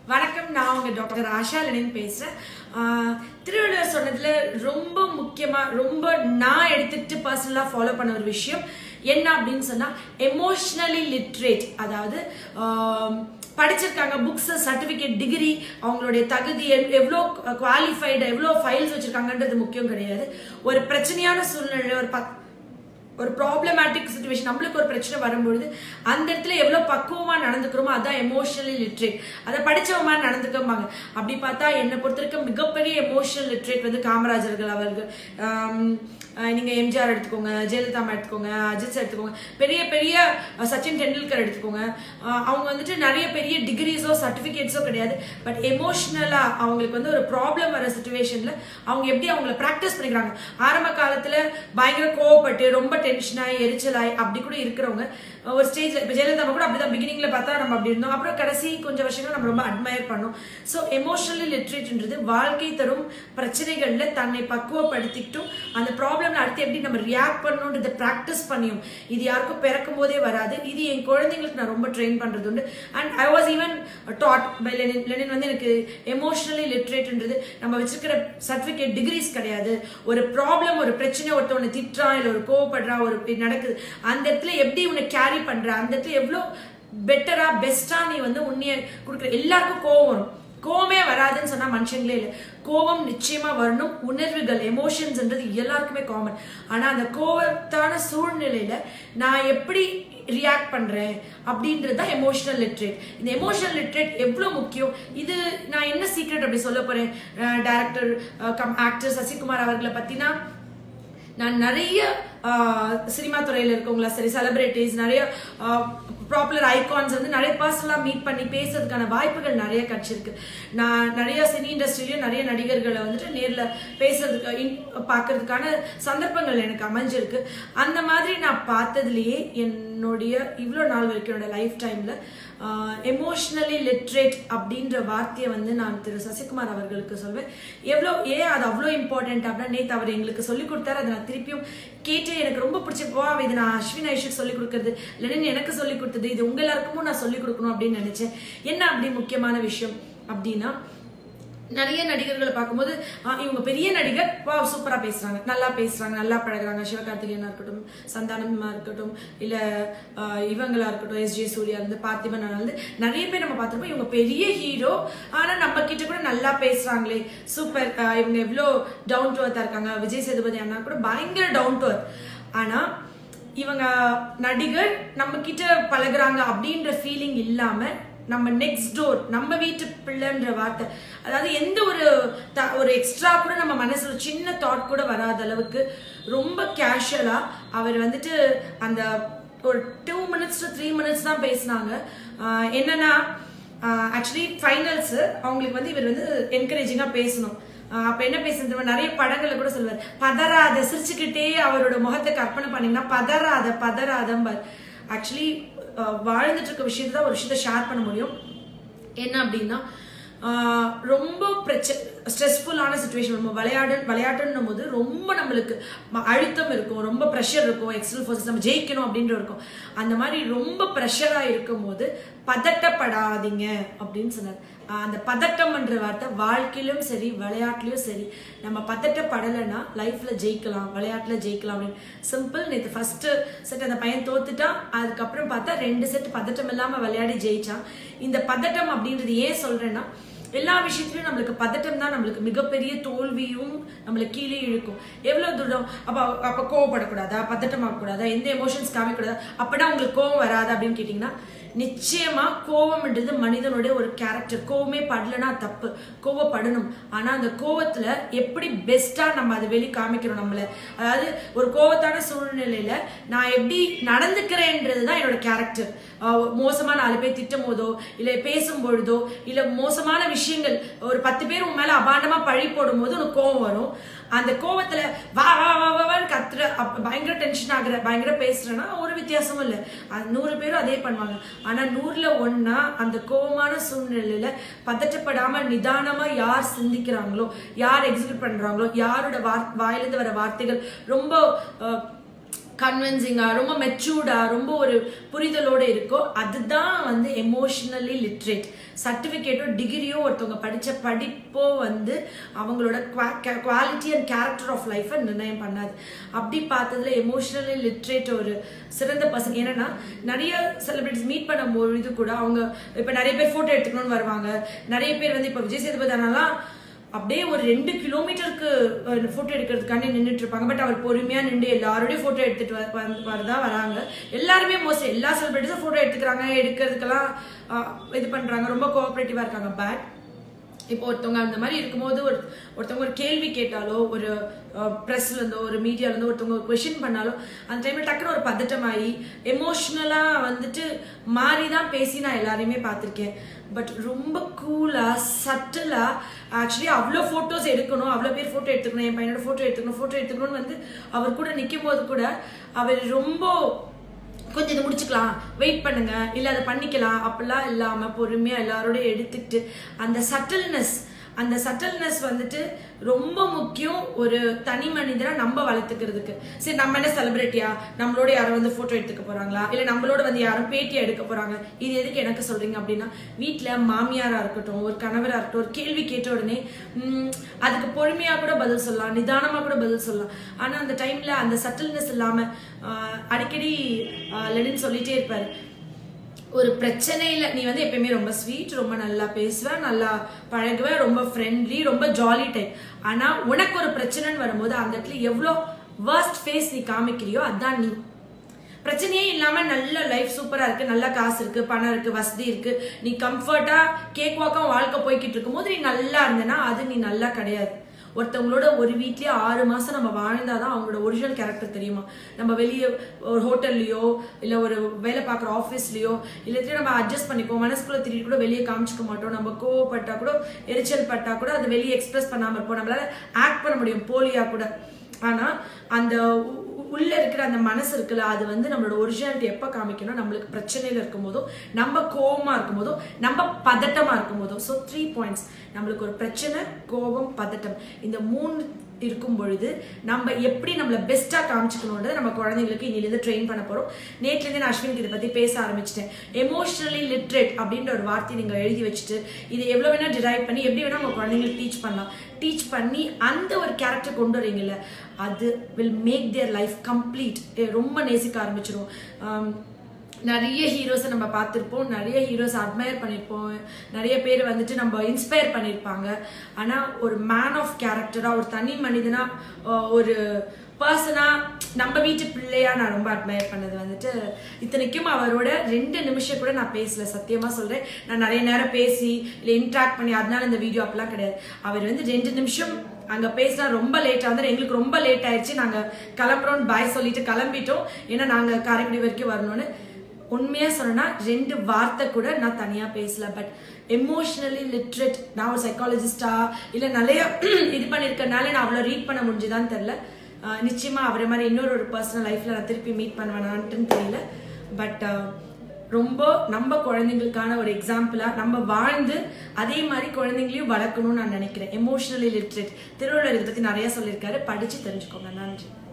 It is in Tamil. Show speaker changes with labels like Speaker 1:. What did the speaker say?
Speaker 1: வணக்கம் நான் உங்க டாக்டர் ஆஷா லெனின் பேசுறேன் ஆஹ் திருவள்ளுவர் சொன்னதுல ரொம்ப முக்கியமா ரொம்ப நான் எடுத்துட்டு பர்சனலா ஃபாலோ பண்ண ஒரு விஷயம் என்ன அப்படின்னு சொன்னா எமோஷனலி லிட்ரேட் அதாவது ஆம், படிச்சிருக்காங்க புக்ஸ் சர்டிபிகேட் டிகிரி அவங்களுடைய தகுதி எவ்- எவ்வளோ குவாலிஃபைடு எவ்வளோ ஃபைல்ஸ் வச்சிருக்காங்கன்றது முக்கியம் கிடையாது ஒரு பிரச்சனையான சூழ்நிலை ஒரு பத் ஒரு ப்ராப்ளமேட்டிக் சுச்சுவேஷன் நம்மளுக்கு ஒரு பிரச்சனை வரும்பொழுது அந்த இடத்துல எவ்வளோ பக்குவமாக நடந்துக்கிறோமோ அதான் எமோஷனலி லிட்ரேட் அதை படிச்சவங்க மாதிரி நடந்துக்கமாங்க அப்படி பார்த்தா என்னை பொறுத்த வரைக்கும் மிகப்பெரிய எமோஷனல் லிட்ரேட் வந்து காமராஜர்கள் அவர்கள் ஆம், அஹ் நீங்க எம்ஜிஆர் எடுத்துக்கோங்க ஜெயலலிதா அம்மா எடுத்துக்கோங்க அஜித் சார் எடுத்துக்கோங்க பெரிய பெரிய அஹ், சச்சின் டெண்டுல்கர் எடுத்துக்கோங்க அஹ், அவங்க வந்துட்டு நிறைய பெரிய டிகிரிஸோ சர்டிஃபிகேட்ஸோ கிடையாது பட் எமோஷ்னலா அவங்களுக்கு வந்து ஒரு ப்ராப்ளம் வர சுச்சுவேஷன்ல அவங்க எப்படி அவங்கள ப்ராக்டிஸ் பண்ணிக்கிறாங்க ஆரம்ப காலத்துல பயங்கர கோவப்பட்டு ரொம்ப டென்ஷனாகி எரிச்சலாய் அப்படி கூட இருக்கிறவங்க ஒரு ஸ்டேஜ்ல இப்போ ஜெயலலிதா அம்மா கூட அப்படிதான் பிகினிங்ல பார்த்தா நம்ம அப்படி இருந்தோம் அப்புறம் கடைசி கொஞ்சம் வருஷங்கள் நம்ம ரொம்ப அட்மயர் பண்ணோம் ஸோ எமோஷனலி லிட்ரேட்ன்றது வாழ்க்கை தரும் பிரச்சனைகள்ல தன்னை பக்குவப்படுத்திக்கிட்டும் அந்த ப்ராப்ளம்ல அடுத்து எப்படி நம்ம ரியாக்ட் பண்ணணுன்றதை ப்ராக்டிஸ் பண்ணியும் இது யாருக்கும் பிறக்கும் போதே வராது இது என் குழந்தைங்களுக்கு நான் ரொம்ப ட்ரெயின் பண்றது உண்டு and I was even taught by Lenin Lenin வந்து எனக்கு எமோஷனலி லிட்ரேட்ன்றது நம்ம வச்சிருக்கிற சர்டிஃபிகேட் டிகிரிஸ் கிடையாது ஒரு ப்ராப்ளம் ஒரு பிரச்சனை ஒருத்தவனை திட்டுறான் இல்லை ஒரு கோவப்படுறான் ஒரு இப்படி நடக்குது அந்த இடத்துல எப்படி உன்னை கேரி பண்ற அந்த இடத்துல எவ்வளோ பெட்டரா பெஸ்டா நீ வந்து உன்னைய கொடுக்குற எல்லாருக்கும் கோவம் வரும் கோவமே வராதுன்னு சொன்னா மனுஷங்களே இல்லை கோவம் நிச்சயமா வரணும் உணர்வுகள் எமோஷன்ஸ்ன்றது எல்லாருக்குமே காமன் ஆனா அந்த கோவத்தான சூழ்நிலையில நான் எப்படி ரியாக்ட் பண்றேன் அப்படின்றது தான் எமோஷனல் லிட்ரேட் இந்த எமோஷனல் லிட்ரேட் எவ்வளவு முக்கியம் இது நான் என்ன சீக்ரெட் அப்படி சொல்ல போறேன் டேரக்டர் கம் ஆக்டர் சசிகுமார் அவர்களை பத்தினா நான் நிறைய சினிமா துறையில் இருக்கவங்களா சரி செலிபிரிட்டிஸ் நிறைய ப்ராப்புலர் ஐகான்ஸ் வந்து நிறைய பர்சனலாக மீட் பண்ணி பேசுறதுக்கான வாய்ப்புகள் நிறைய கிடைச்சிருக்கு நான் நிறைய சினி இண்டஸ்ட்ரியிலையும் நிறைய நடிகர்களை வந்துட்டு நேரில் பேசுறதுக்கு இன்- பார்க்கறதுக்கான சந்தர்ப்பங்கள் எனக்கு அமைஞ்சிருக்கு அந்த மாதிரி நான் பார்த்ததுலேயே என்னுடைய இவ்வளோ நாள் வரைக்கும் என்னோட லைஃப் டைமில் எமோஷ்னலி லிட்ரேட் அப்படின்ற வார்த்தையை வந்து நான் திரு சசிகுமார் அவர்களுக்கு சொல்வேன் எவ்வளோ ஏன் அது அவ்வளோ இம்பார்ட்டன்ட் அப்படின்னா நேற்று அவர் எங்களுக்கு சொல்லி கொடுத்தாரு அதை நான் திருப்பியும் கேட்டு எனக்கு ரொம்ப பிடிச்ச வா இது நான் அஸ்வின் ஐஷுக்கு சொல்லி கொடுக்கறது லெனின் எனக்கு சொல்லி கொடுத்தது இது உங்க எல்லாருக்கும் நான் சொல்லி கொடுக்கணும் அப்படின்னு நினைச்சேன் என்ன அப்படி முக்கியமான விஷயம் அப்படின்னா நிறைய நடிகர்களை பார்க்கும்போது ஆ, இவங்க பெரிய நடிகர் வா சூப்பரா பேசுறாங்க நல்லா பேசுறாங்க நல்லா பழகுறாங்க சிவகார்த்திகேயனா இருக்கட்டும் சந்தானமா இருக்கட்டும் இல்ல ஆ, இவங்களா இருக்கட்டும் எஸ் ஜே சூர்யா இருந்து பார்த்திபன் இருந்து நிறைய பேர் நம்ம பார்த்திருப்போம் இவங்க பெரிய ஹீரோ ஆனா நம்ம கிட்ட கூட நல்லா பேசுறாங்களே சூப்பர் ஆ, இவங்க எவ்வளோ டவுன் டு அர்த்தா இருக்காங்க விஜய் சேதுபதி அண்ணா கூட பயங்கர டவுன் டு அர்த் ஆனா இவங்க நடிகர் நம்ம கிட்ட பழகுறாங்க அப்படின்ற ஃபீலிங் இல்லாம நம்ம நெக்ஸ்ட் டோர் நம்ம வீட்டு பிள்ளைன்ற வார்த்தை அதாவது எந்த ஒரு த- ஒரு எக்ஸ்ட்ரா கூட நம்ம மனசுல ஒரு சின்ன தாட் கூட வராத அளவுக்கு ரொம்ப கேஷுவலா அவர் வந்துட்டு அந்த ஒரு two minutes to three minutes தான் பேசினாங்க ஆஹ் என்னன்னா ஆக்சுவலி ஃபைனல்ஸ் அவங்களுக்கு வந்து இவர் வந்து என்கரேஜிங்காக பேசணும் ஆஹ் அப்ப என்ன பேசுறது தெரியுமா? நிறைய படங்கள்ல கூட சொல்லுவார் பதறாத சிரிச்சுக்கிட்டே அவரோட முகத்தை கற்பனை பண்ணீங்கன்னா பதறாத பதறாதம்பார் ஆக்சுவலி வாழ்ந்துட்டு இருக்க விஷயத்தை தான் ஒரு விஷயத்த ஷேர் பண்ண முடியும் என்ன அப்படின்னா ஆஹ் ரொம்ப பிரச்ச ஸ்ட்ரெஸ்ஃபுல்லான சுச்சுவேஷன் நம்ம விளையாடு விளையாட்டுன்னும் போது ரொம்ப நம்மளுக்கு ம- அழுத்தம் இருக்கும் ரொம்ப ப்ரெஷர் இருக்கும் எக்ஸ்டர்னல் ஃபோர்ஸஸ் நம்ம ஜெயிக்கணும் அப்படின்ற இருக்கும் அந்த மாதிரி ரொம்ப ப்ரெஷராக இருக்கும் போது பதட்டப்படாதீங்க அப்படின்னு சொன்னார் ஆஹ் அந்த பதட்டம்ன்ற வார்த்தை வாழ்க்கையிலும் சரி விளையாட்டுலயும் சரி நம்ம பதட்டப்படலைன்னா லைஃப்ல ஜெயிக்கலாம் விளையாட்டுல ஜெயிக்கலாம் அப்படின்னு சிம்பிள் நேற்று ஃபர்ஸ்ட் செட் அந்த பையன் தோத்துட்டான் அதுக்கப்புறம் பார்த்தா ரெண்டு செட் பதட்டம் இல்லாம விளையாடி ஜெயிச்சான் இந்த பதட்டம் அப்படின்றது ஏன் சொல்றேன்னா எல்லா விஷயத்துலயும் நம்மளுக்கு பதட்டம் தான் நம்மளுக்கு மிகப்பெரிய தோல்வியும் நம்மளுக்கு கீழே இழுக்கும் எவ்வளவு தூரம் அப்ப அப்ப கோவப்படக்கூடாதா பதட்டமாகக்கூடாதா எந்த எமோஷன்ஸ் காமிக்கூடாதா அப்பனா உங்களுக்கு கோவம் வராதா அப்படின்னு கேட்டிங்கன்னா நிச்சயமா கோவம்ன்றது மனிதனுடைய ஒரு கேரக்டர் கோவமே படலனா தப்பு கோவப்படணும் ஆனா அந்த கோவத்துல எப்படி பெஸ்டா நம்ம அதை வெளி காமிக்கிறோம் நம்மள அதாவது ஒரு கோவத்தான சூழ்நிலையில நான் எப்படி நடந்துக்கிறேன்றது தான் என்னோட கேரக்டர் மோசமா நாலு பேர் திட்டும் போதோ இல்ல பேசும் பொழுதோ இல்ல மோசமான விஷயங்கள் ஒரு பத்து பேர் உன் மேல அபாண்டமா பழி போடும் போது உனக்கு கோவம் வரும் அந்த கோவத்துல வா வா வா வா வான்னு கத்துற அப்ப பயங்கர டென்ஷன் ஆகுற பயங்கர பேசுறேன்னா ஒரு வித்தியாசமும் இல்லை அது நூறு பேரும் அதே பண்ணுவாங்க ஆனா நூறுல ஒன்னா அந்த கோவமான சூழ்நிலையில பதட்டப்படாம நிதானமா யார் சிந்திக்கிறாங்களோ யார் எக்ஸிக்யூட் பண்றாங்களோ யாரோட வார் வாயிலிருந்து வர வார்த்தைகள் ரொம்ப அஹ், கன்வின்சிங்கா ரொம்ப மெச்சூர்டா ரொம்ப ஒரு புரிதலோட இருக்கோ அதுதான் வந்து எமோஷனலி லிட்ரேட் சர்டிஃபிகேட்டோ டிகிரியோ ஒருத்தவங்க படித்த படிப்போ வந்து அவங்களோட குவாலிட்டி அண்ட் கேரக்டர் ஆஃப் லைஃப்பை நிர்ணயம் பண்ணாது அப்படி பார்த்ததுல எமோஷனலி லிட்ரேட் ஒரு சிறந்த பசங்க என்னன்னா நிறைய செலிபிரிட்டிஸ் மீட் பண்ணும்பொழுது கூட அவங்க இப்போ நிறைய பேர் ஃபோட்டோ எடுத்துக்கணும்னு வருவாங்க நிறைய பேர் வந்து இப்போ விஜய் சேதுபதினாலாம் அப்படியே ஒரு ரெண்டு கிலோமீட்டருக்கு ஃபோட்டோ எடுக்கிறதுக்காண்டி நின்றுட்டு இருப்பாங்க பட் அவர் பொறுமையா நின்று எல்லாரோடய ஃபோட்டோ எடுத்துட்டு வ- வந்து வரதான் வராங்க எல்லாருமே மோஸ்ட் எல்லா செலிபிரிட்டிஸும் ஃபோட்டோ எடுத்துக்கிறாங்க எடுக்கிறதுக்கெல்லாம் அஹ், இது பண்றாங்க ரொம்ப கோஆப்ரேட்டிவா இருக்காங்க பட் இப்போ ஒருத்தவங்க அந்த மாதிரி இருக்கும்போது ஒரு ஒருத்தவங்க ஒரு கேள்வி கேட்டாலோ ஒரு ப்ரெஸ்ல இருந்தோ ஒரு மீடியால இருந்தோ ஒருத்தவங்க ஒரு கொஷின் பண்ணாலோ அந்த டைம்ல டக்குனு ஒரு பதட்டமாயி எமோஷ்னலா வந்துட்டு மாறி தான் பேசி நான் எல்லாரையுமே பார்த்துருக்கேன் பட் ரொம்ப கூலா சட்டிலா ஆக்சுவலி அவ்வளோ ஃபோட்டோஸ் எடுக்கணும் அவ்வளோ பேர் ஃபோட்டோ எடுத்துக்கணும் என் பையனோட ஃபோட்டோ எடுத்துக்கணும் ஃபோட்டோ எடுத்துக்கணும்னு வந்து அவர் கூட நிற்கும் போது கூட அவர் ரொம்ப கொஞ்சம் இதை முடிச்சுக்கலாம் வெயிட் பண்ணுங்க இல்ல அதை பண்ணிக்கலாம் அப்படிலாம் இல்லாம பொறுமையா எல்லாரோடய எடுத்துக்கிட்டு அந்த சட்டில்னஸ் அந்த சட்டில்னஸ் வந்துட்டு ரொம்ப முக்கியம் ஒரு தனி மனிதரை நம்ம வளர்த்துக்கிறதுக்கு சரி நம்ம என்ன செலிபிரிட்டியா நம்மளோட யாரும் வந்து போட்டோ எடுத்துக்க போறாங்களா இல்ல நம்மளோட வந்து யாரும் பேட்டி எடுக்க போறாங்க இது எதுக்கு எனக்கு சொல்றீங்க அப்படின்னா வீட்ல மாமியாரா இருக்கட்டும் ஒரு கணவரா இருக்கட்டும் ஒரு கேள்வி கேட்ட உடனே உம், அதுக்கு பொறுமையா கூட பதில் சொல்லலாம் நிதானமா கூட பதில் சொல்லலாம் ஆனா அந்த டைம்ல அந்த சட்டில்னஸ் இல்லாம ஆஹ், அடிக்கடி ஆஹ், லெனின் சொல்லிட்டே இருப்பாரு ஒரு பிரச்சனையில நீ வந்து எப்பயுமே ரொம்ப ஸ்வீட் ரொம்ப நல்லா பேசுவ நல்லா பழகுவ ரொம்ப ஃப்ரெண்ட்லி ரொம்ப ஜாலி டைப் ஆனா உனக்கு ஒரு பிரச்சனைன்னு வரும்போது அந்த இடத்துல எவ்வளோ worst ஃபேஸ் நீ காமிக்கிறியோ அதான் நீ பிரச்சனையே இல்லாம நல்ல லைஃப் சூப்பரா இருக்கு நல்ல காசு இருக்கு பணம் இருக்கு வசதி இருக்கு நீ கம்ஃபர்ட்டா கேக் வாக்கம் வாழ்க்கை போய்கிட்டு இருக்கும்போது நீ நல்லா இருந்தனா அது நீ நல்லா கிடையாது ஒருத்தவங்களோட ஒரு வீட்லயே ஆறு மாசம் நம்ம வாழ்ந்தாதான் அவங்களோட ஒரிஜினல் கேரக்டர் தெரியுமா நம்ம வெளியே ஒரு ஹோட்டல்லையோ இல்ல ஒரு வேலை பார்க்குற ஆஃபீஸ்லயோ இல்ல நம்ம அட்ஜஸ்ட் பண்ணிப்போம் மனசுக்குள்ள திடீர் கூட வெளியே காமிச்சிக்க மாட்டோம் நம்ம கோவப்பட்டா கூட எரிச்சல் பட்டா கூட அதை வெளியே எக்ஸ்பிரஸ் பண்ணாம இருப்போம் நம்மளால ஆக்ட் பண்ண முடியும் போலியா கூட ஆனா அந்த உ- உ- உள்ள இருக்கிற அந்த மனசு இருக்குல்ல அது வந்து நம்மளோட ஒரிஜினாலிட்டி எப்ப காமிக்கணும் நம்மளுக்கு பிரச்சனையில இருக்கும்போதோ நம்ம கோவமா இருக்கும்போதோ நம்ம பதட்டமா இருக்கும்போதோ ஸோ த்ரீ பாயிண்ட்ஸ் நம்மளுக்கு ஒரு பிரச்சனை கோபம் பதட்டம் இந்த மூணு இருக்கும் பொழுது நம்ம எப்படி நம்மள பெஸ்டா காமிச்சுக்கணுன்றதை நம்ம குழந்தைங்களுக்கு இன்னிலிருந்து ட்ரெயின் பண்ண போறோம் நேற்றுலேருந்து நான் அஸ்வினுக்கு இதை பத்தி பேச ஆரம்பிச்சிட்டேன் எமோஷனலி லிட்ரேட் அப்படின்ற ஒரு வார்த்தையை நீங்க எழுதி வச்சுட்டு இதை எவ்வளவு வேணா டிரைவ் பண்ணி எப்படி வேணா உங்க குழந்தைங்களுக்கு டீச் பண்ணலாம் டீச் பண்ணி அந்த ஒரு கேரக்டர் கொண்டு வரீங்கல்ல அது will make their life complete ரொம்ப நேசிக்க ஆரம்பிச்சிரும் ஆம், நிறைய ஹீரோஸை நம்ம பார்த்துருப்போம் நிறைய ஹீரோஸ் அட்மையர் பண்ணியிருப்போம் நிறைய பேர் வந்துட்டு நம்ம இன்ஸ்பயர் பண்ணியிருப்பாங்க ஆனால் ஒரு மேன் ஆஃப் கேரக்டராக ஒரு தனி மனிதனா அஹ், ஒரு பர்சனா நம்ம வீட்டு பிள்ளையா நான் ரொம்ப அட்மையர் பண்ணது வந்துட்டு இத்தனைக்கும் அவரோட ரெண்டு நிமிஷம் கூட நான் பேசல சத்தியமா சொல்றேன் நான் நிறைய நேரம் பேசி இல்லை இன்ட்ராக்ட் பண்ணி அதனால இந்த வீடியோ அப்பெல்லாம் கிடையாது அவர் வந்து ரெண்டு நிமிஷம் அங்க பேசினா ரொம்ப லேட் ஆகுது எங்களுக்கு ரொம்ப லேட் ஆயிடுச்சு நாங்க கிளம்புறோம் பாய் சொல்லிட்டு கிளம்பிட்டோம் ஏன்னா நாங்க காரைக்குடி வரைக்கும் வரணும்னு உண்மையா சொன்னா ரெண்டு வார்த்தை கூட நான் தனியா பேசல பட் எமோஷனலி லிட்ரேட் நான் ஒரு சைக்காலஜிஸ்டா இல்ல நிறைய இது பண்ணிருக்கனால நான் அவ்வளவு ரீட் பண்ண முடிஞ்சுதான்னு தெரியல ஆஹ் நிச்சயமா அவரை மாதிரி இன்னொரு ஒரு பர்சனல் லைஃப்ல நான் திருப்பி மீட் பண்ணுவேனான்ட்டுன்னு தெரியல பட் ரொம்ப நம்ம குழந்தைங்களுக்கான ஒரு எக்ஸாம்பிளா நம்ம வாழ்ந்து அதே மாதிரி குழந்தைங்களையும் வளர்க்கணும்னு நான் நினைக்கிறேன் எமோஷனலி லிட்ரேட் திருவள்ளுவர் இதை பத்தி நிறைய சொல்லியிருக்காரு படிச்சு தெரிஞ்சுக்கோங்க நன்றி